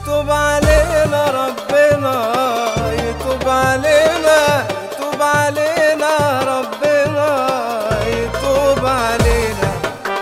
يتوب علينا ربنا يتوب علينا يتوب علينا ربنا يتوب علينا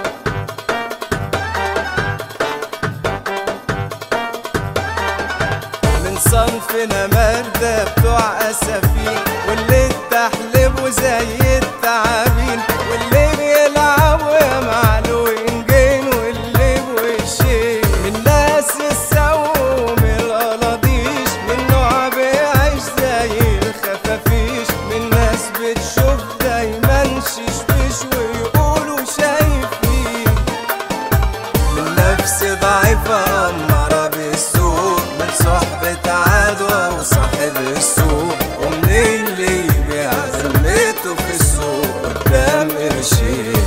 من صنفنا مردة بتوع أسفين واللي تحلبوا زي التعابين واللي بيلعبوا يا معلوين جين واللي بوشين من ناس السوم القلاضيش من نوع بيعيش زي الخفافيش من ناس بتشوف دايما ششبش ويقولوا شايفين من نفس ضعيفة أمارة بالسوق من صحبة عدوى وصاحب السوق ومن اللي يبيع ذمته في السوق قدام قرشين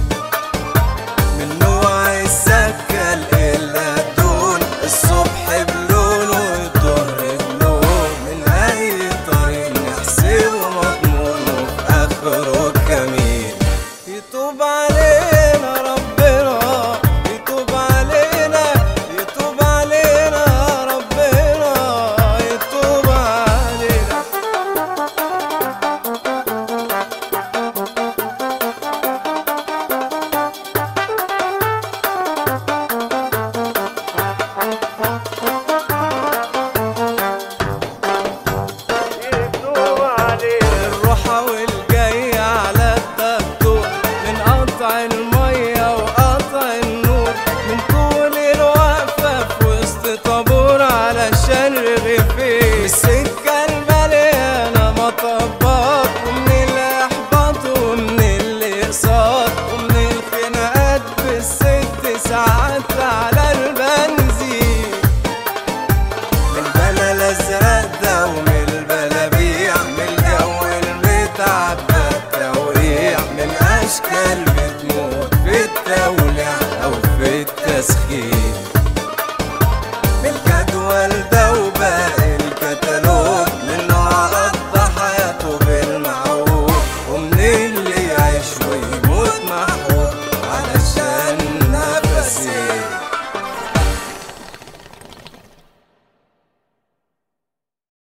من نوع السكة إلا الدون الصبح بلون والظهر بلون من أي طريق نحسبه مضمون وفي آخره كمين يتوب علينا ربنا يتوب علينا يتوب علينا ربنا يتوب علينا الروحة والجاية على الدكتور من قطع المية وقطع النور من طول الوقفة في وسط طابور علشان رغيفين السكة المليانة مطبات ومن الإحباط ومن الإقساط ومن الخناقات بالست ساعات على البنزين من البلا الازرق ده ومن البلابيع من الجو المتعبى التوريع من اشكال بتموت في التوليع او في التسخين